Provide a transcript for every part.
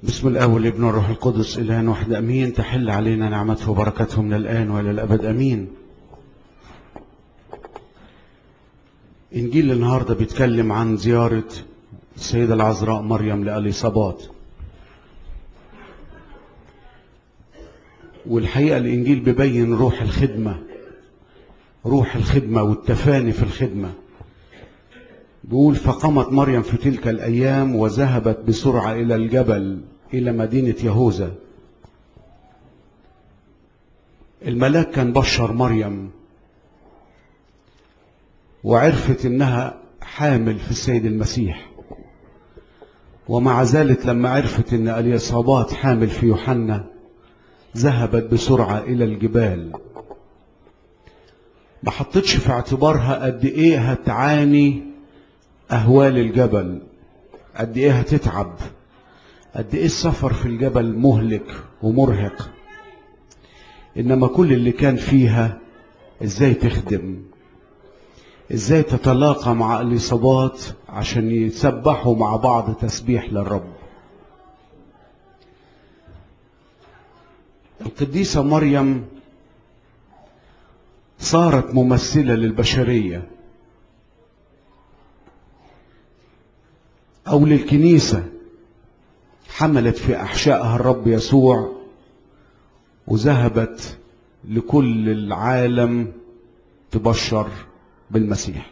بسم الله والابن والروح القدس إله واحد أمين تحل علينا نعمته وبركته من الآن وإلى الأبد أمين إنجيل النهاردة بيتكلم عن زيارة السيدة العذراء مريم لأليصابات والحقيقة الإنجيل بيبين روح الخدمة روح الخدمة والتفاني في الخدمة بيقول فقامت مريم في تلك الأيام وذهبت بسرعة إلى الجبل إلى مدينة يهوذا الملاك كان بشر مريم وعرفت إنها حامل في السيد المسيح ومع ذلك لما عرفت إن اليصابات حامل في يوحنا ذهبت بسرعة إلى الجبال ما حطتش في اعتبارها قد إيه هتعاني أهوال الجبل قد إيه هتتعب قد إيه السفر في الجبل مهلك ومرهق إنما كل اللي كان فيها إزاي تخدم إزاي تتلاقى مع الإصابات عشان يتسبحوا مع بعض تسبيح للرب القديسة مريم صارت ممثلة للبشرية أو للكنيسة حملت في أحشائها الرب يسوع وذهبت لكل العالم تبشر بالمسيح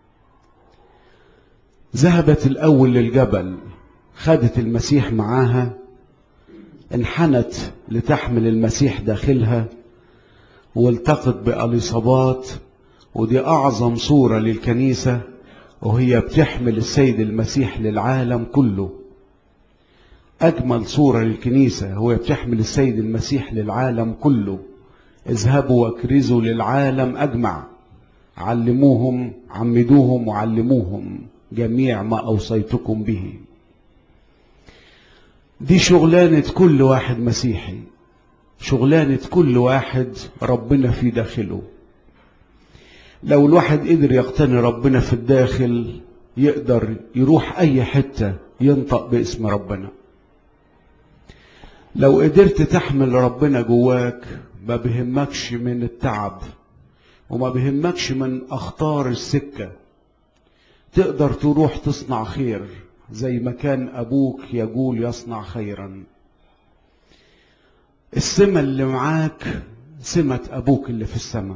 ذهبت الأول للجبل خدت المسيح معاها انحنت لتحمل المسيح داخلها والتقت بأليصابات ودي أعظم صورة للكنيسة وهي بتحمل السيد المسيح للعالم كله أجمل صورة للكنيسة هو بتحمل السيد المسيح للعالم كله اذهبوا واكرزوا للعالم أجمع علموهم عمدوهم وعلموهم جميع ما أوصيتكم به دي شغلانة كل واحد مسيحي شغلانة كل واحد ربنا في داخله لو الواحد قدر يقتني ربنا في الداخل يقدر يروح أي حتة ينطق باسم ربنا لو قدرت تحمل ربنا جواك ما بهمكش من التعب وما بهمكش من أخطار السكة تقدر تروح تصنع خير زي ما كان أبوك يقول يصنع خيرا السمة اللي معاك سمة أبوك اللي في السماء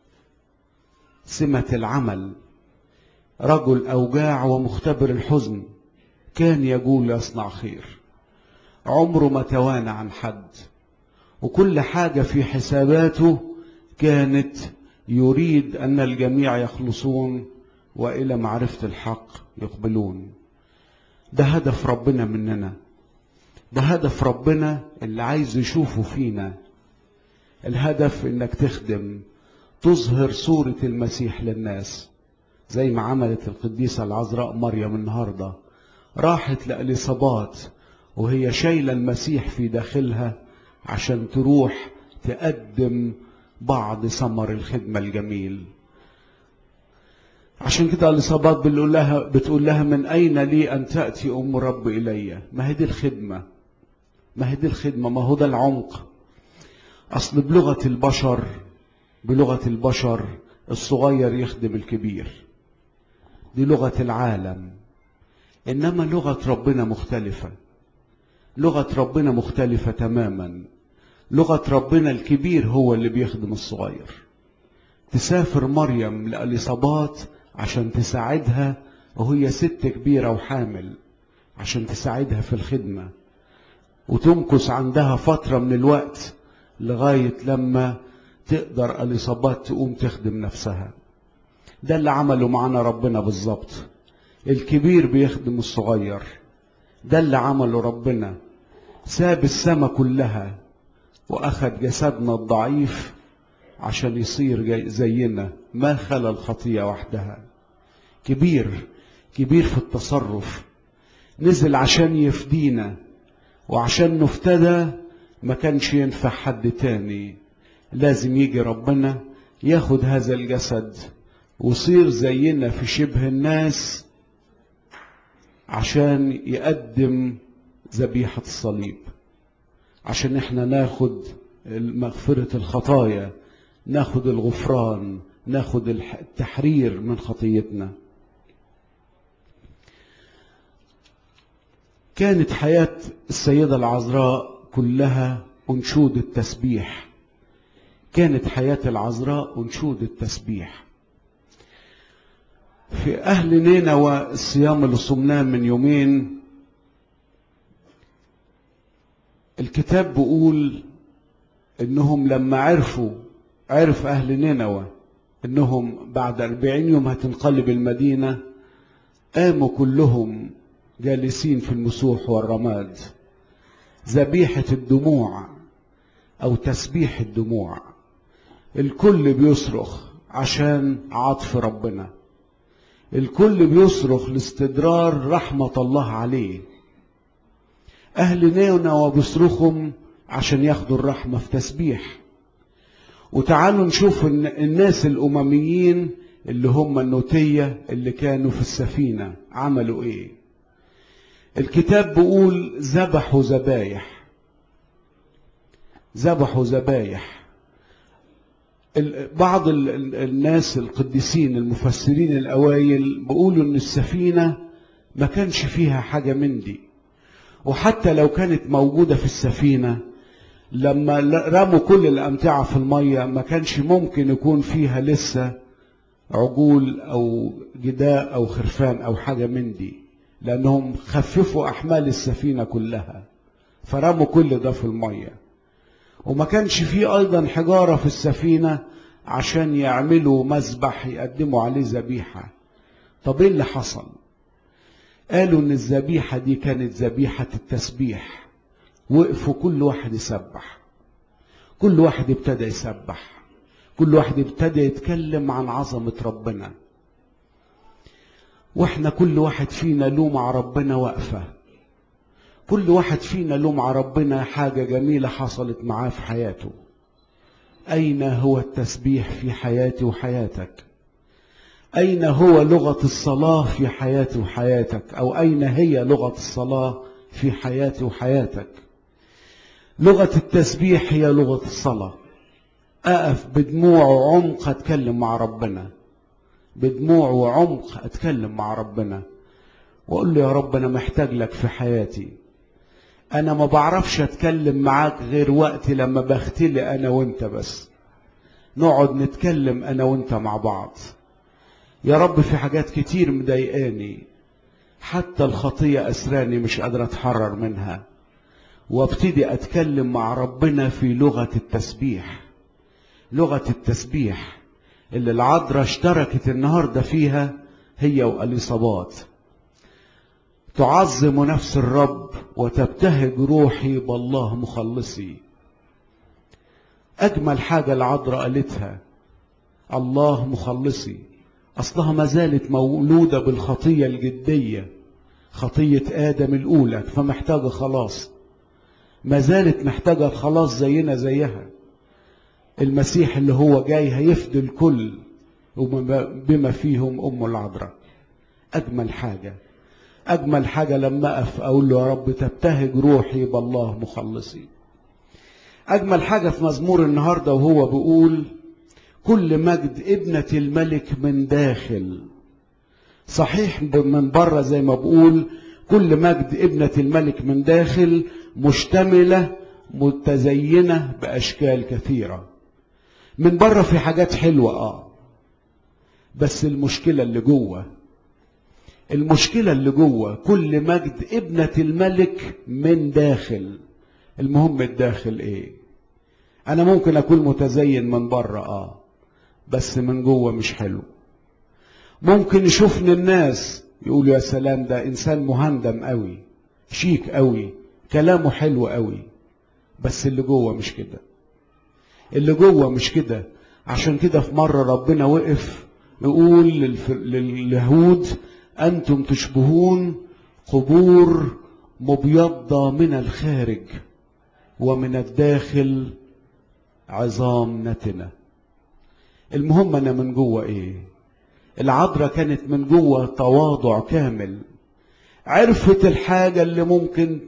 سمة العمل رجل أوجاع ومختبر الحزن كان يقول يصنع خير عمره ما توانى عن حد وكل حاجة في حساباته كانت يريد أن الجميع يخلصون وإلى معرفة الحق يقبلون ده هدف ربنا مننا ده هدف ربنا اللي عايز يشوفه فينا الهدف انك تخدم تظهر صورة المسيح للناس زي ما عملت القديسة العذراء مريم النهاردة راحت لأليصابات وهي شايلة المسيح في داخلها عشان تروح تقدم بعض ثمر الخدمة الجميل عشان كده الإصابات بتقول لها بتقول لها من أين لي أن تأتي أم رب إلي ما هي دي الخدمة ما هي دي الخدمة ما هو ده العمق أصل بلغة البشر بلغة البشر الصغير يخدم الكبير دي لغة العالم إنما لغة ربنا مختلفة لغة ربنا مختلفة تماما لغة ربنا الكبير هو اللي بيخدم الصغير تسافر مريم لأليصابات عشان تساعدها وهي ست كبيرة وحامل عشان تساعدها في الخدمة وتمكث عندها فترة من الوقت لغاية لما تقدر الإصابات تقوم تخدم نفسها ده اللي عمله معنا ربنا بالظبط الكبير بيخدم الصغير ده اللي عمله ربنا ساب السما كلها وأخذ جسدنا الضعيف عشان يصير زينا ما خلا الخطية وحدها كبير كبير في التصرف نزل عشان يفدينا وعشان نفتدى ما كانش ينفع حد تاني لازم يجي ربنا ياخد هذا الجسد وصير زينا في شبه الناس عشان يقدم ذبيحة الصليب عشان احنا ناخد مغفرة الخطايا ناخد الغفران ناخد التحرير من خطيتنا كانت حياة السيدة العذراء كلها أنشود التسبيح كانت حياة العذراء أنشود التسبيح في أهل نينوى الصيام اللي صمناه من يومين الكتاب بيقول إنهم لما عرفوا عرف أهل نينوى إنهم بعد أربعين يوم هتنقلب المدينة قاموا كلهم جالسين في المسوح والرماد ذبيحة الدموع أو تسبيح الدموع الكل بيصرخ عشان عطف ربنا الكل بيصرخ لاستدرار رحمة الله عليه أهل نينوى بيصرخهم عشان ياخدوا الرحمة في تسبيح وتعالوا نشوف الناس الأمميين اللي هم النوتية اللي كانوا في السفينة عملوا إيه الكتاب بيقول ذبحوا ذبايح ذبحوا ذبايح بعض الناس القديسين المفسرين الأوائل بيقولوا إن السفينة ما كانش فيها حاجة من دي وحتى لو كانت موجودة في السفينة لما رموا كل الأمتعة في المية ما كانش ممكن يكون فيها لسه عجول أو جداء أو خرفان أو حاجة من دي لأنهم خففوا أحمال السفينة كلها فرموا كل ده في المية وما كانش فيه أيضا حجارة في السفينة عشان يعملوا مذبح يقدموا عليه ذبيحة طب ايه اللي حصل قالوا ان الذبيحة دي كانت ذبيحة التسبيح وقفوا كل واحد يسبح كل واحد ابتدى يسبح كل واحد ابتدى يتكلم عن عظمة ربنا واحنا كل واحد فينا له مع ربنا وقفة كل واحد فينا له مع ربنا حاجة جميلة حصلت معاه في حياته أين هو التسبيح في حياتي وحياتك أين هو لغة الصلاة في حياتي وحياتك أو أين هي لغة الصلاة في حياتي وحياتك لغة التسبيح هي لغة الصلاة أقف بدموع وعمق أتكلم مع ربنا بدموع وعمق أتكلم مع ربنا وأقول له يا رب أنا محتاج لك في حياتي أنا ما بعرفش أتكلم معاك غير وقت لما بختلي أنا وأنت بس نقعد نتكلم أنا وأنت مع بعض يا رب في حاجات كتير مضايقاني حتى الخطية أسراني مش قادر أتحرر منها وابتدي أتكلم مع ربنا في لغة التسبيح لغة التسبيح اللي العذراء اشتركت النهاردة فيها هي وأليصابات تعظم نفس الرب وتبتهج روحي بالله مخلصي أجمل حاجة العذراء قالتها الله مخلصي أصلها ما زالت مولودة بالخطية الجدية خطية آدم الأولى فمحتاجة خلاص ما زالت محتاجة الخلاص زينا زيها المسيح اللي هو جاي هيفدي الكل بما فيهم أم العذراء أجمل حاجة أجمل حاجة لما أقف أقول له يا رب تبتهج روحي بالله مخلصي أجمل حاجة في مزمور النهاردة وهو بيقول كل مجد ابنة الملك من داخل صحيح من بره زي ما بقول كل مجد ابنة الملك من داخل مشتملة متزينة بأشكال كثيرة من بره في حاجات حلوة اه بس المشكلة اللي جوه المشكلة اللي جوه كل مجد ابنة الملك من داخل المهم الداخل ايه انا ممكن اكون متزين من بره اه بس من جوه مش حلو ممكن يشوفني الناس يقولوا يا سلام ده انسان مهندم قوي شيك قوي كلامه حلو قوي بس اللي جوه مش كده اللي جوه مش كده عشان كده في مرة ربنا وقف يقول لليهود أنتم تشبهون قبور مبيضة من الخارج ومن الداخل عظام نتنة المهم أنا من جوه إيه العذراء كانت من جوه تواضع كامل عرفت الحاجة اللي ممكن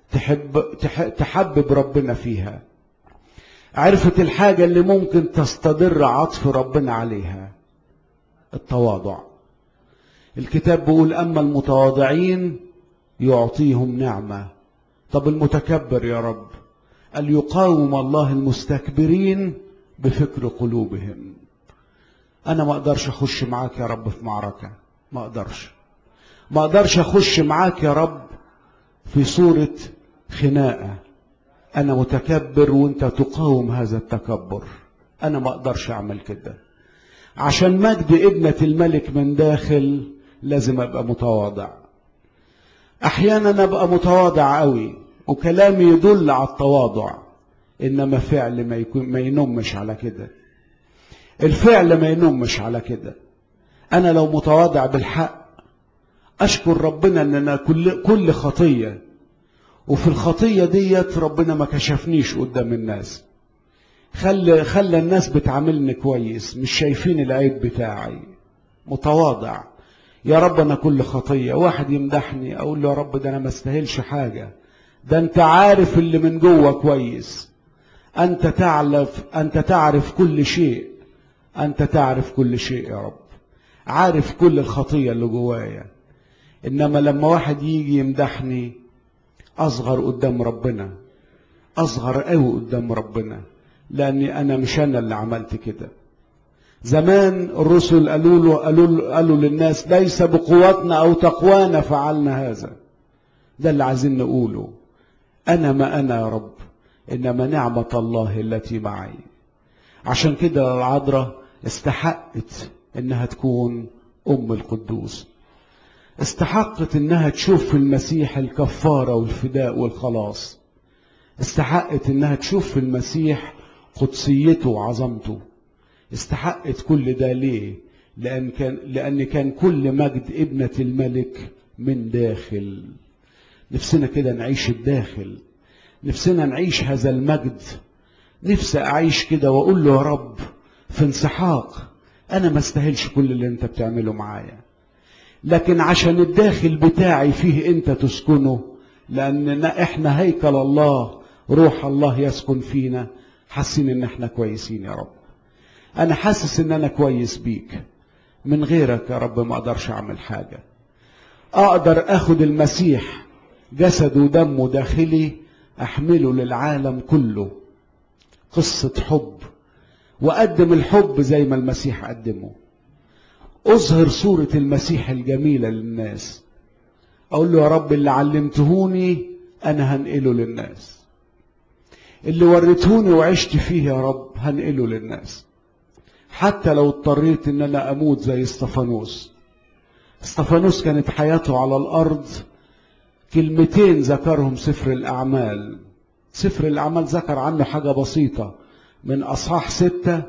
تحب تح- تحبب ربنا فيها عرفت الحاجة اللي ممكن تستدر عطف ربنا عليها التواضع الكتاب بيقول أما المتواضعين يعطيهم نعمة طب المتكبر يا رب قال يقاوم الله المستكبرين بفكر قلوبهم أنا ما أقدرش أخش معاك يا رب في معركة ما أقدرش ما أقدرش أخش معاك يا رب في صورة خناقة أنا متكبر وأنت تقاوم هذا التكبر أنا ما أقدرش أعمل كده عشان مجد ابنة الملك من داخل لازم أبقى متواضع أحيانا أبقى متواضع قوي وكلامي يدل على التواضع إنما فعل ما, يكون ما ينمش على كده الفعل ما ينمش على كده أنا لو متواضع بالحق أشكر ربنا إن أنا كل كل خطية وفي الخطية ديت ربنا ما كشفنيش قدام الناس خلى خلى الناس بتعاملني كويس مش شايفين العيب بتاعي متواضع يا رب انا كل خطيه واحد يمدحني اقول له يا رب ده انا ما استاهلش حاجه ده انت عارف اللي من جوه كويس انت تعرف انت تعرف كل شيء انت تعرف كل شيء يا رب عارف كل الخطيه اللي جوايا انما لما واحد يجي يمدحني اصغر قدام ربنا اصغر قوي قدام ربنا لاني انا مش انا اللي عملت كده زمان الرسل قالوا له قالوا, له قالوا للناس ليس بقوتنا او تقوانا فعلنا هذا ده اللي عايزين نقوله انا ما انا يا رب انما نعمه الله التي معي عشان كده العذراء استحقت انها تكون ام القدوس استحقت انها تشوف في المسيح الكفاره والفداء والخلاص استحقت انها تشوف في المسيح قدسيته وعظمته استحقت كل ده ليه لأن كان, لأن كان كل مجد ابنة الملك من داخل نفسنا كده نعيش الداخل نفسنا نعيش هذا المجد نفسي أعيش كده وأقول له يا رب في انسحاق أنا ما استاهلش كل اللي أنت بتعمله معايا لكن عشان الداخل بتاعي فيه أنت تسكنه لأن إحنا هيكل الله روح الله يسكن فينا حاسين إن إحنا كويسين يا رب انا حاسس ان انا كويس بيك من غيرك يا رب ما اقدرش اعمل حاجه اقدر اخد المسيح جسد ودمه داخلي احمله للعالم كله قصه حب واقدم الحب زي ما المسيح قدمه اظهر صوره المسيح الجميله للناس اقول له يا رب اللي علمتهوني انا هنقله للناس اللي وريتهوني وعشت فيه يا رب هنقله للناس حتى لو اضطريت ان انا اموت زي استفانوس استفانوس كانت حياته على الارض كلمتين ذكرهم سفر الاعمال سفر الاعمال ذكر عنه حاجه بسيطه من اصحاح سته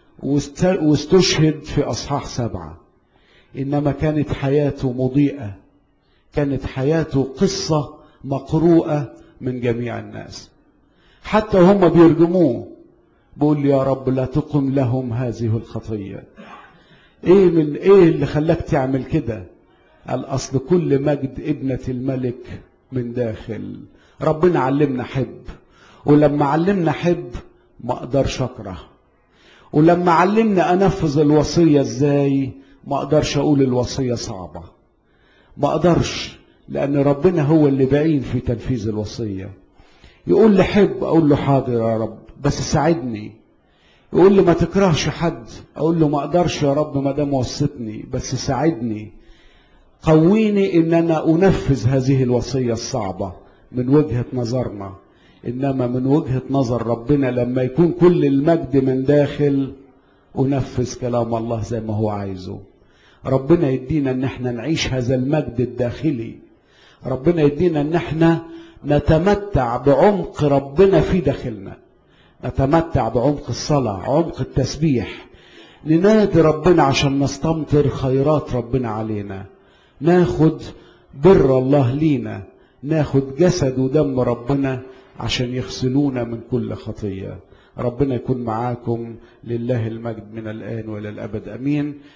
واستشهد في اصحاح سبعه انما كانت حياته مضيئه كانت حياته قصه مقروءه من جميع الناس حتى هم بيرجموه بقول لي يا رب لا تقم لهم هذه الخطية ايه من ايه اللي خلاك تعمل كده قال اصل كل مجد ابنة الملك من داخل ربنا علمنا حب ولما علمنا حب ما اقدرش اكره ولما علمنا انفذ الوصية ازاي ما اقدرش اقول الوصية صعبة ما اقدرش لان ربنا هو اللي بعين في تنفيذ الوصية يقول لي حب اقول له حاضر يا رب بس ساعدني يقول لي ما تكرهش حد اقول له ما اقدرش يا رب ما دام وصتني بس ساعدني قويني ان انا انفذ هذه الوصيه الصعبه من وجهه نظرنا انما من وجهه نظر ربنا لما يكون كل المجد من داخل انفذ كلام الله زي ما هو عايزه ربنا يدينا ان احنا نعيش هذا المجد الداخلي ربنا يدينا ان احنا نتمتع بعمق ربنا في داخلنا نتمتع بعمق الصلاة عمق التسبيح ننادي ربنا عشان نستمطر خيرات ربنا علينا ناخد بر الله لينا ناخد جسد ودم ربنا عشان يغسلونا من كل خطية ربنا يكون معاكم لله المجد من الآن وإلى الأبد أمين